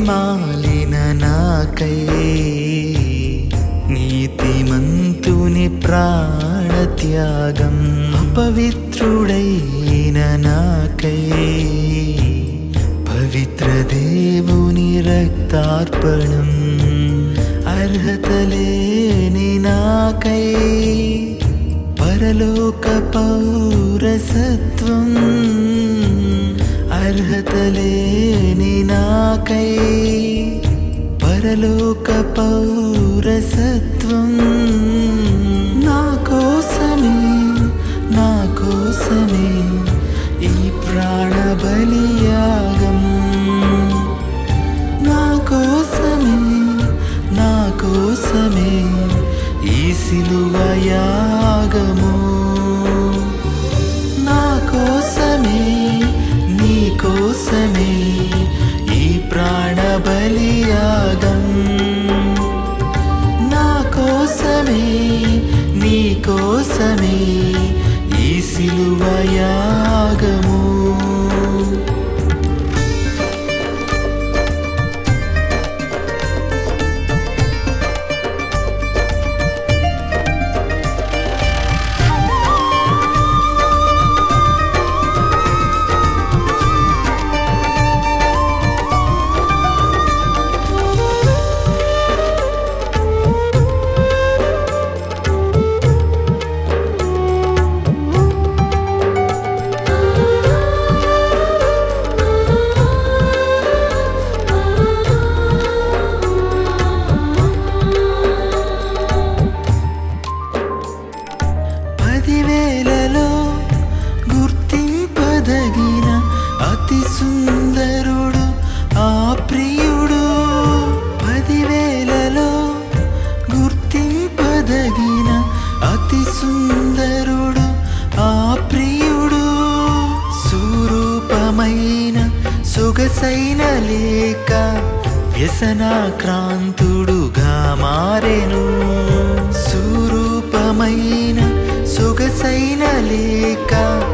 మాలిన నాకై నీతిమంతుని ప్రాణత్యాగం అపవిత్రుడైన నాకై పవిత్ర దేవుని రక్తార్పణం అర్హత లేని నాకై పరలోక పౌరసత్వం అర్హత లేని నాకై పరలోక పౌరసత్వం నా కోసమే నా కోసమే ఈ ప్రాణ బలియాగం నా కోసమే నా కోసమే ఈ సిలువ యాగము నా కోసమే నీ కోసమే ఈ ప్రాణ బలియాగం నా కోసమే నీ కోసమే ఈ సిలువ యాగము పదివేలలో గుర్తింపదగిన అతి సుందరుడు ఆ ప్రియుడు పదివేలలో గుర్తింపదగిన అతి సుందరుడు ఆ ప్రియుడు సురూపమైన సొగసైన లేక వ్యసనాక్రాంతుడుగా మారెను సురూపమైన సొగసైన లేక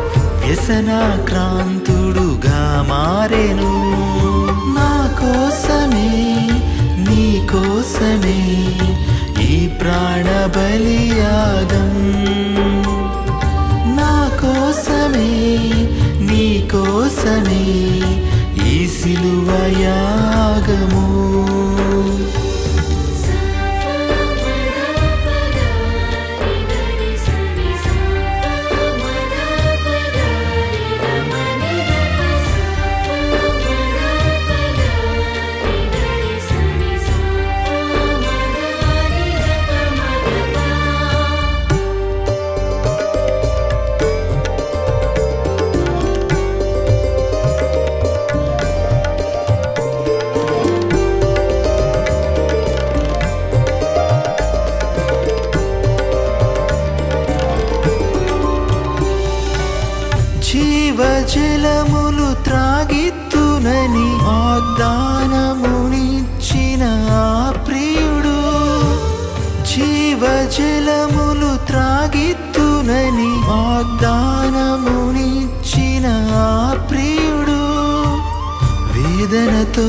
వ్యసనాక్రాంతుడుగా మారెను నా కోసమే నీ కోసమే ఈ ప్రాణ బలియాగం నా కోసమే నీ కోసమే ఈ సిలువ యాగము జీవజలములు త్రాగిత్తునని వాగ్దానమునిచ్చిన ఆ ప్రియుడు జీవజలములు త్రాగిత్తునని వాగ్దానమునిచ్చిన ఆ ప్రియుడు వేదనతో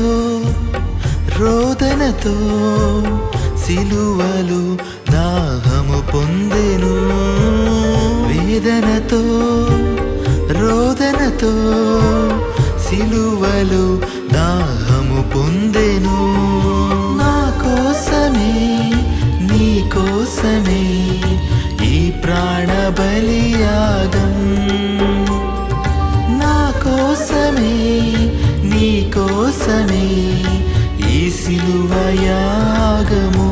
రోదనతో సిలువలు దాహము పొందెను వేదనతో రోదనతో సిలువలు దాహము పొందెను నా కోసమే నీ కోసమే ఈ ప్రాణ బలియాగం నా కోసమే నీ కోసమే ఈ సిలువ యాగము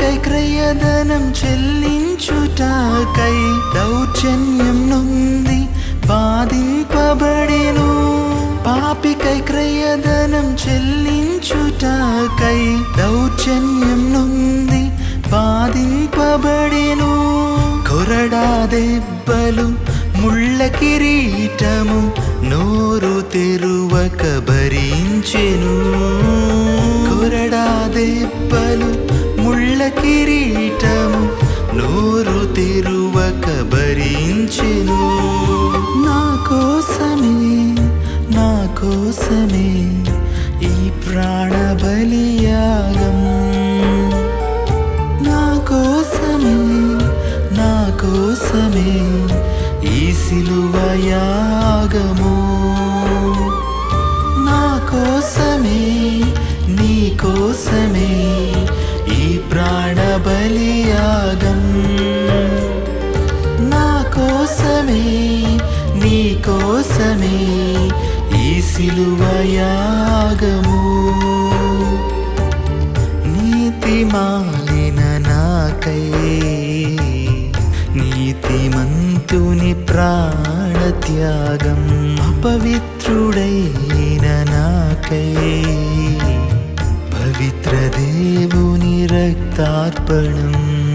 పాపికై క్రయధనం చెల్లించుటకై దౌర్జన్యం నుండి బాధింపబడెను పాపికై క్రయధనం చెల్లించుటకై దౌర్జన్యం నుండి బాధింపబడెను కొరడా దెబ్బలు ముళ్ళ కిరీటము నోరు తెరువక భరించెను కొరడా దెబ్బలు ముళ్ళ కిరీటము నోరు తెరువక భరించెను నా కోసమే నా కోసమే ఈ ప్రాణ బలియాగం నా కోసమే నా కోసమే ఈ సిలువ యాగము నా కోసమే నీ కోసమే ఈ ప్రాణ బలియాగం నా కోసమే నీ కోసమే ఈ సిలువ యాగము నీతి మాలిన నాకై నీతిమంతుని ప్రాణత్యాగం అపవిత్రుడైన నాకై పవిత్ర దేవుని రక్తార్పణం